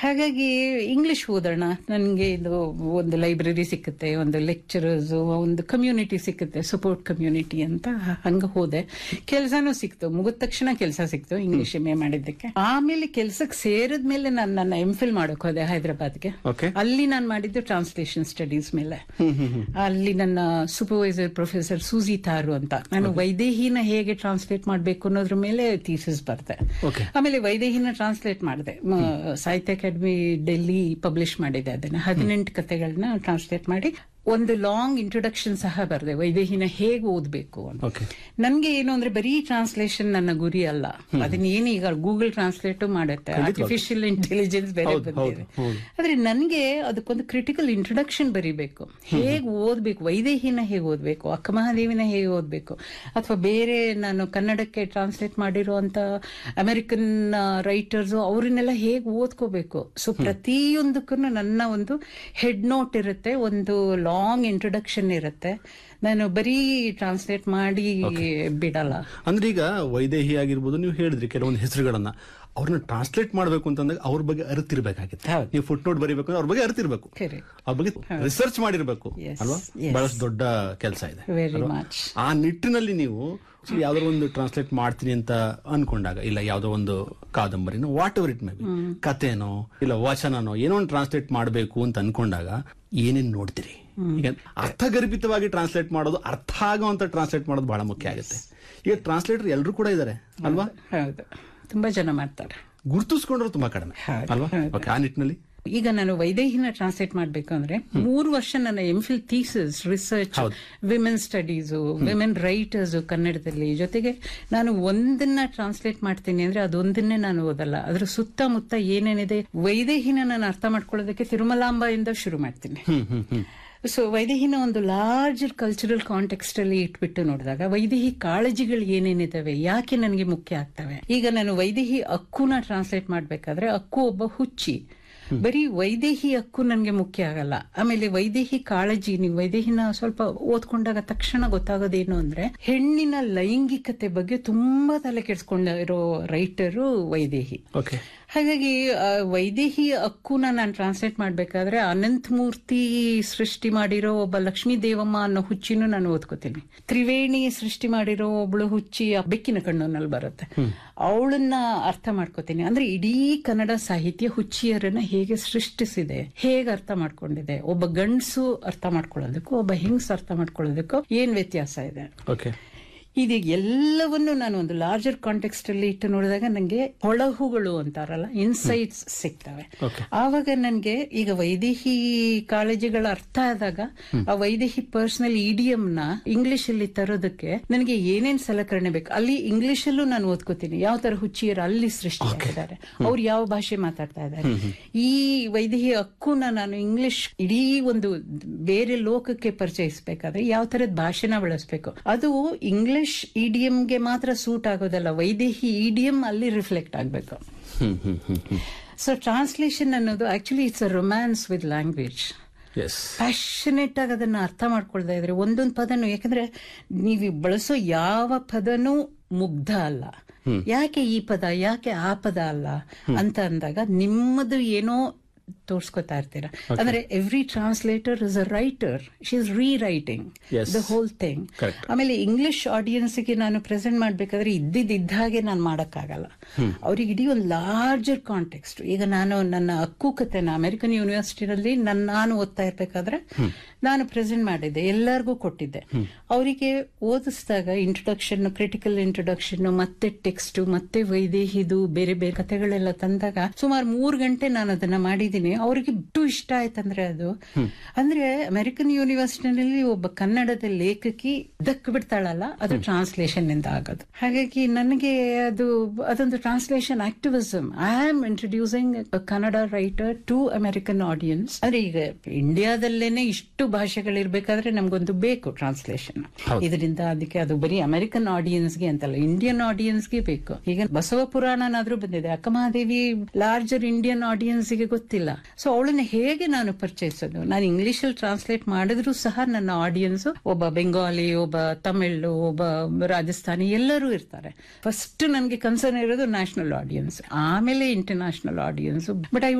ಹಾಗಾಗಿ ಇಂಗ್ಲಿಷ್ ಓದೋಣ ನನಗೆ ಇದು ಒಂದು ಲೈಬ್ರರಿ ಸಿಕ್ಕುತ್ತೆ ಒಂದು ಲೆಕ್ಚರರ್ಸ್ ಒಂದು ಕಮ್ಯುನಿಟಿ ಸಿಕ್ಕುತ್ತೆ ಸಪೋರ್ಟ್ ಕಮ್ಯುನಿಟಿ ಅಂತ ಹಂಗ ಹೋದೆ ಕೆಲಸನೂ ಸಿಕ್ತು ಮುಗಿದ ತಕ್ಷಣ ಕೆಲಸ ಸಿಕ್ತು ಇಂಗ್ಲಿಷ್ ಎಂ ಎ ಮಾಡಿದ್ದಕ್ಕೆ ಆಮೇಲೆ ಕೆಲ್ಸಕ್ಕೆ ಸೇರಿದ ಮೇಲೆ ನಾನು ನನ್ನ ಎಂ ಫಿಲ್ ಮಾಡಕ್ ಹೋದೆ ಹೈದರಾಬಾದ್ಗೆ ಓಕೆ ಅಲ್ಲಿ ನಾನು ಮಾಡಿದ್ದು ಟ್ರಾನ್ಸ್ಲೇಷನ್ ಸ್ಟಡೀಸ್ ಮೇಲೆ ಅಲ್ಲಿ ನನ್ನ ಸೂಪರ್ವೈಸರ್ ಪ್ರೊಫೆಸರ್ ಸೂಜಿ ತಾರು ಅಂತ ನಾನು ವೈದೇಹಿನ ಹೇಗೆ ಟ್ರಾನ್ಸ್ಲೇಟ್ ಮಾಡಬೇಕು ಅನ್ನೋದ್ರ ಮೇಲೆ ಥೀಸಿಸ್ ಬರ್ದೆ ಓಕೆ ಆಮೇಲೆ ವೈದೇಹಿನ ಟ್ರಾನ್ಸ್ಲೇಟ್ ಮಾಡಿದೆ ಸಾಹಿತ್ಯ ಅಕಾಡೆಮಿ ಡೆಲ್ಲಿ ಪಬ್ಲಿಷ್ ಮಾಡಿದೆ ಅದನ್ನ ಹದಿನೆಂಟು ಕತೆಗಳನ್ನ ಟ್ರಾನ್ಸ್ಲೇಟ್ ಮಾಡಿ ಒಂದು ಲಾಂಗ್ ಇಂಟ್ರೊಡಕ್ಷನ್ ಸಹ ಬರೆದೆ ವೈದೇಹಿನ ಹೇಗೆ ಓದಬೇಕು ಅಂತ ಓಕೆ ನನ್ಗೆ ಏನು ಅಂದ್ರೆ ಬರೀ ಟ್ರಾನ್ಸ್ಲೇಷನ್ ನನ್ನ ಗುರಿ ಅಲ್ಲ ಅದನ್ನ ಏನು ಈಗ ಗೂಗಲ್ ಟ್ರಾನ್ಸ್ಲೇಟ್ ಮಾಡುತ್ತೆ ಆರ್ಟಿಫಿಷಿಯಲ್ ಇಂಟೆಲಿಜೆನ್ಸ್ ಬೇರೆ ಹೌದು, ಬಂದಿದೆ ಹೌದು, ಹೌದು. ಆದ್ರೆ ನನ್ಗೆ ಅದಕ್ಕೊಂದು ಕ್ರಿಟಿಕಲ್ ಇಂಟ್ರೊಡಕ್ಷನ್ ಬರೀಬೇಕು ಹೇಗ್ ಓದ್ಬೇಕು ವೈದೇಹಿನ ಹೇಗೆ ಓದ್ಬೇಕು ಅಕ್ಕಮಹಾದೇವಿನ ಹೇಗೆ ಓದ್ಬೇಕು ಅಥವಾ ಬೇರೆ ನಾನು ಕನ್ನಡಕ್ಕೆ ಟ್ರಾನ್ಸ್ಲೇಟ್ ಮಾಡಿರುವಂತ ಅಮೆರಿಕನ್ ರೈಟರ್ಸ್ ಅವ್ರನ್ನೆಲ್ಲ ಹೇಗೆ ಓದ್ಕೋಬೇಕು ಸೊ ಪ್ರತಿಯೊಂದಕ್ಕೂ ನನ್ನ ಒಂದು ಹೆಡ್ ನೋಟ್ ಇರುತ್ತೆ ಒಂದು ಲಾಂಗ್ ಇಂಟ್ರೊಡಕ್ಷನ್ ಇರುತ್ತೆ ನಾನು ಬರೀ ಟ್ರಾನ್ಸ್ಲೇಟ್ ಮಾಡಿ ಬಿಡಲ್ಲ ಅಂದ್ರೆ ಈಗ ವೈದೇಹಿ ಆಗಿರ್ಬೋದು ನೀವು ಹೇಳಿದ್ರಿ ಕೆಲವೊಂದು ಹೆಸರುಗಳನ್ನ ಅವ್ರನ್ನ ಟ್ರಾನ್ಸ್ಲೇಟ್ ಮಾಡಬೇಕು ಅಂತಂದಾಗ ಅವ್ರ ಬಗ್ಗೆ ಅರಿತಿರ್ಬೇಕಾಗಿತ್ತು ಹೌದು. ನೀವು ಫುಟ್ ನೋಟ್ ಬರೀಬೇಕು ಅಂದ್ರೆ ಅವ್ರ ಬಗ್ಗೆ ಅರಿತಿರ್ಬೇಕು Correct. ಅವ್ರ ಬಗ್ಗೆ ರಿಸರ್ಚ್ ಮಾಡಿರ್ಬೇಕು Yes, ಅಲ್ವಾ yes. ಬಹಳಷ್ಟು ದೊಡ್ಡ ಕೆಲಸ ಇದೆ ವೆರಿ ಅಲ್ವಾ? ಮಚ್ ಆ ನಿಟ್ಟಿನಲ್ಲಿ ನೀವು ಯಾವ್ದೋ ಒಂದು ಟ್ರಾನ್ಸ್ಲೇಟ್ ಮಾಡ್ತೀನಿ ಅಂತ ಅನ್ಕೊಂಡಾಗ ಇಲ್ಲ ಯಾವ್ದೋ ಒಂದು ಕಾದಂಬರಿನೋ whatever it may be ಕಥೆನೋ ಇಲ್ಲ ವಚನನೋ ಏನೋ ಒಂದು ಟ್ರಾನ್ಸ್ಲೇಟ್ ಮಾಡಬೇಕು ಅಂತ ಅನ್ಕೊಂಡಾಗ ಏನೇನ್ ನೋಡ್ತೀರಿ ಈಗ ಅರ್ಥಗರ್ಭಿತವಾಗಿ ಟ್ರಾನ್ಸ್ಲೇಟ್ ಮಾಡೋದು ಅರ್ಥ ಆಗುವಂತ ಟ್ರಾನ್ಸ್ಲೇಟ್ ಮಾಡೋದು ಬಹಳ ಮುಖ್ಯ ಆಗುತ್ತೆ ಈಗ ಟ್ರಾನ್ಸ್ಲೇಟರ್ ಎಲ್ಲರೂ ಕೂಡ ಇದ್ದಾರೆ ಅಲ್ವಾ ಹೌದು ತುಂಬಾ ಜನ ಮಾಡ್ತಾರೆ ಗುರುತಿಸ್ಕೊಂಡ್ರು ತುಂಬಾ ಕಡಿಮೆ ಹೌದು, ಅಲ್ವಾ ಹೌದು. ಓಕೆ ಆ ನಿಟ್ಟಿನಲ್ಲಿ ಈಗ ನಾನು ವೈದೇಹಿನ ಟ್ರಾನ್ಸ್ಲೇಟ್ ಮಾಡ್ಬೇಕು ಅಂದ್ರೆ ಮೂರು ವರ್ಷ ನನ್ನ ಎಂಫಿಲ್ ಥೀಸಸ್ ರಿಸರ್ಚ್ ಹೌದು. ವಿಮೆನ್ ಸ್ಟಡೀಸು ವಿಮೆನ್ ರೈಟರ್ಸ್ ಕನ್ನಡದಲ್ಲಿ ಜೊತೆಗೆ ನಾನು ಒಂದನ್ನ ಟ್ರಾನ್ಸ್ಲೇಟ್ ಮಾಡ್ತೀನಿ ಅಂದ್ರೆ ಅದೊಂದನ್ನೇ ನಾನು ಓದಲ್ಲ ಅದ್ರ ಸುತ್ತಮುತ್ತ ಏನೇನಿದೆ ವೈದೇಹಿನ ನಾನು ಅರ್ಥ ಮಾಡ್ಕೊಳ್ಳೋದಕ್ಕೆ ತಿರುಮಲಾಂಬದಿಂದ ಶುರು ಮಾಡ್ತೀನಿ ಹ್ಮ್ ಹ್ಮ್ ಹ್ಮ್ ಸೊ ವೈದೇಹಿನ ಒಂದು ಲಾರ್ಜರ್ ಕಲ್ಚರಲ್ ಕಾಂಟೆಕ್ಸ್ಟ್ ಅಲ್ಲಿ ಇಟ್ಬಿಟ್ಟು ನೋಡಿದಾಗ ವೈದೇಹಿ ಕಾಳಜಿಗಳು ಏನೇನಿದಾವೆ ಯಾಕೆ ನನಗೆ ಮುಖ್ಯ ಆಗ್ತವೆ ಈಗ ನಾನು ವೈದೇಹಿ ಅಕ್ಕುನ ಟ್ರಾನ್ಸ್ಲೇಟ್ ಮಾಡ್ಬೇಕಾದ್ರೆ ಅಕ್ಕು ಒಬ್ಬ ಹುಚ್ಚಿ ಬರೀ ವೈದೇಹಿ ಹಕ್ಕು ನನಗೆ ಮುಖ್ಯ ಆಗಲ್ಲ ಆಮೇಲೆ ವೈದೇಹಿ ಕಾಳಜಿ ನೀವು ವೈದೇಹಿನ ಸ್ವಲ್ಪ ಓದ್ಕೊಂಡಾಗ ತಕ್ಷಣ ಗೊತ್ತಾಗೋದೇನು ಅಂದ್ರೆ ಹೆಣ್ಣಿನ ಲೈಂಗಿಕತೆ ಬಗ್ಗೆ ತುಂಬಾ ತಲೆ ಕೆಡಿಸ್ಕೊಂಡಿರೋ ರೈಟರು ವೈದೇಹಿ ಓಕೆ ಹಾಗಾಗಿ ಆ, ವೈದೇಹಿ ಹಕ್ಕುನ ನಾನು ಟ್ರಾನ್ಸ್ಲೇಟ್ ಮಾಡ್ಬೇಕಾದ್ರೆ ಅನಂತ ಮೂರ್ತಿ ಸೃಷ್ಟಿ ಮಾಡಿರೋ ಒಬ್ಬ ಲಕ್ಷ್ಮೀ ದೇವಮ್ಮ ಅನ್ನೋ ಹುಚ್ಚಿನೂ ನಾನು ಓದ್ಕೋತೀನಿ ತ್ರಿವೇಣಿ ಸೃಷ್ಟಿ ಮಾಡಿರೋ ಒಬ್ಳು ಹುಚ್ಚಿ ಆ ಬೆಕ್ಕಿನ ಕಣ್ಣುನಲ್ಲಿ ಬರುತ್ತೆ ಅವಳನ್ನ ಅರ್ಥ ಮಾಡ್ಕೋತೀನಿ ಅಂದ್ರೆ ಇಡೀ ಕನ್ನಡ ಸಾಹಿತ್ಯ ಹುಚ್ಚಿಯರನ್ನ ಹೇಗೆ ಸೃಷ್ಟಿಸಿದೆ ಹೇಗೆ ಅರ್ಥ ಮಾಡ್ಕೊಂಡಿದೆ ಒಬ್ಬ ಗಂಡಸು ಅರ್ಥ ಮಾಡ್ಕೊಳ್ಳೋದಕ್ಕೂ ಒಬ್ಬ ಹೆಂಗ್ಸ್ ಅರ್ಥ ಮಾಡ್ಕೊಳ್ಳೋದಕ್ಕೂ ಏನ್ ವ್ಯತ್ಯಾಸ ಇದೆ ಓಕೆ ಇದೀಗ ಎಲ್ಲವನ್ನು ನಾನು ಒಂದು ಲಾರ್ಜರ್ ಕಾಂಟೆಕ್ಸ್ಟ್ ಅಲ್ಲಿ ಇಟ್ಟು ನೋಡಿದಾಗ ನನಗೆ ಹೊಳಹುಗಳು ಅಂತಾರಲ್ಲ ಇನ್ಸೈಟ್ಸ್ ಸಿಗ್ತವೆ Okay. ಆವಾಗ ನನಗೆ ಈಗ ವೈದೇಹಿ ಕಾಳಜಿಗಳ ಅರ್ಥ ಆದಾಗ ಆ ವೈದೇಹಿ ಪರ್ಸನಲ್ ಇಡಿಯಂ ನ ಇಂಗ್ಲಿಷ್ ಅಲ್ಲಿ ತರೋದಕ್ಕೆ ನನಗೆ ಏನೇನ್ ಸಲಕರಣೆ ಬೇಕು ಅಲ್ಲಿ ಇಂಗ್ಲಿಷ್ ಅಲ್ಲೂ ನಾನು ಓದ್ಕೋತೀನಿ ಯಾವ ತರ ಹುಚ್ಚಿಯರು ಅಲ್ಲಿ ಸೃಷ್ಟಿಯಾಗಿದ್ದಾರೆ ಅವ್ರು ಯಾವ ಭಾಷೆ ಮಾತಾಡ್ತಾ ಇದ್ದಾರೆ ಈ ವೈದೇಹಿ ಹಕ್ಕುನ ನಾನು ಇಂಗ್ಲಿಷ್ ಇಡೀ ಒಂದು ಬೇರೆ ಲೋಕಕ್ಕೆ ಪರಿಚಯಿಸಬೇಕಾದ್ರೆ ಯಾವ ತರದ ಭಾಷೆನ ಬಳಸಬೇಕು ಅದು ಇಂಗ್ಲಿಷ್ ಇಡಿಯಂಗೆ ಮಾತ್ರ ಸೂಟ್ ಆಗೋದಲ್ಲ ವೈದೇಹಿ ಇಡಿಯಂ ಅಲ್ಲಿ ರಿಫ್ಲೆಕ್ಟ್ ಆಗಬೇಕು hmm hmm hmm hmm so translation ಅನ್ನೋದು actually it's uh romance with language as passionate ಆಗಿ ಅದನ್ನ ಅರ್ಥ ಮಾಡ್ಕೊಳ್ತಾ ಇದ್ರೆ ಒಂದೊಂದು ಪದನು ಯಾಕಂದ್ರೆ ನೀವು ಬಳಸೋ ಯಾವ ಪದನೂ ಮುಗ್ಧ ಅಲ್ಲ ಯಾಕೆ ಈ ಪದ ಯಾಕೆ ಆ ಪದ ಅಲ್ಲ ಅಂತ ಅಂದಾಗ ನಿಮ್ಮದು ಏನೋ ತೋರ್ಸ್ಕೊತಾ ಇರ್ತೀರ ಅಂದ್ರೆ every translator is a writer she is rewriting Yes. The whole thing Correct. ಆಮೇಲೆ ಇಂಗ್ಲಿಷ್ ಆಡಿಯನ್ಸ್ಗೆ ನಾನು ಪ್ರೆಸೆಂಟ್ ಮಾಡ್ಬೇಕಾದ್ರೆ ಇದ್ದಿದ್ದ ಹಾಗೆ ನಾನು ಮಾಡಕ್ಕಾಗಲ್ಲ ಅವ್ರಿಗೆ ಇಡೀ ಒಂದು ಲಾರ್ಜರ್ ಕಾಂಟೆಕ್ಸ್ಟ್ ಈಗ ನಾನು ನನ್ನ ಹಕ್ಕು ಕಥೆನ ಅಮೆರಿಕನ್ ಯೂನಿವರ್ಸಿಟಿನಲ್ಲಿ ನನ್ನ ನಾನು ಓದ್ತಾ ಇರ್ಬೇಕಾದ್ರೆ ನಾನು ಪ್ರೆಸೆಂಟ್ ಮಾಡಿದ್ದೆ ಎಲ್ಲರಿಗೂ ಕೊಟ್ಟಿದ್ದೆ ಅವರಿಗೆ ಓದಿಸಿದಾಗ ಇಂಟ್ರೊಡಕ್ಷನ್ ಕ್ರಿಟಿಕಲ್ ಇಂಟ್ರೊಡಕ್ಷನ್ ಮತ್ತೆ ಟೆಕ್ಸ್ಟ್ ಮತ್ತೆ ವೈದೇಹಿದು ಬೇರೆ ಬೇರೆ ಕಥೆಗಳೆಲ್ಲ ತಂದಾಗ ಸುಮಾರು ಮೂರು ಗಂಟೆ ನಾನು ಅದನ್ನ ಮಾಡಿದ್ದೀನಿ ಅವರಿಗೆ ಬಿಟ್ಟು ಇಷ್ಟ ಆಯ್ತಂದ್ರೆ ಅದು ಅಂದ್ರೆ ಅಮೆರಿಕನ್ ಯೂನಿವರ್ಸಿಟಿನಲ್ಲಿ ಒಬ್ಬ ಕನ್ನಡದ ಲೇಖಕಿ ದಕ್ ಬಿಡ್ತಾಳಲ್ಲ ಅದು ಟ್ರಾನ್ಸ್ಲೇಷನ್ ಇಂದ ಆಗೋದು ಹಾಗಾಗಿ ನನಗೆ ಅದು ಅದೊಂದು translation activism I am introducing Kannada writer to American audience ಅಂದ್ರೆ ಈಗ ಇಂಡಿಯಾದಲ್ಲೇನೆ ಇಷ್ಟು ಭಾಷೆಗಳಿರ್ಬೇಕಾದ್ರೆ ನಮ್ಗೊಂದು ಬೇಕು ಟ್ರಾನ್ಸ್ಲೇಷನ್ ಇದರಿಂದ ಅದಕ್ಕೆ ಅದು ಬರೀ ಅಮೆರಿಕನ್ ಆಡಿಯನ್ಸ್ಗೆ ಅಂತಲ್ಲ ಇಂಡಿಯನ್ ಆಡಿಯನ್ಸ್ಗೆ ಬೇಕು ಈಗ ಬಸವ ಪುರಾಣನಾದ್ರೂ ಬಂದಿದೆ ಅಕ್ಕಮಹಾದೇವಿ ಲಾರ್ಜರ್ ಇಂಡಿಯನ್ ಆಡಿಯನ್ಸ್ಗೆ ಗೊತ್ತಿಲ್ಲ ಸೊ ಅವಳನ್ನ ಹೇಗೆ ನಾನು ಪರಿಚಯಿಸೋದು ನಾನು ಇಂಗ್ಲಿಷ್ ಅಲ್ಲಿ ಟ್ರಾನ್ಸ್ಲೇಟ್ ಮಾಡಿದ್ರು ಸಹ ನನ್ನ ಆಡಿಯನ್ಸ್ ಒಬ್ಬ ಬೆಂಗಾಲಿ ಒಬ್ಬ ತಮಿಳ್ ಒಬ್ಬ ರಾಜಸ್ಥಾನಿ ಎಲ್ಲರೂ ಇರ್ತಾರೆ ಫಸ್ಟ್ ನನಗೆ ಕನ್ಸರ್ನ್ ಇರೋದು ನ್ಯಾಷನಲ್ ಆಡಿಯನ್ಸ್ ಆಮೇಲೆ ಇಂಟರ್ನ್ಯಾಷನಲ್ ಆಡಿಯನ್ಸ್ ಬಟ್ ಐ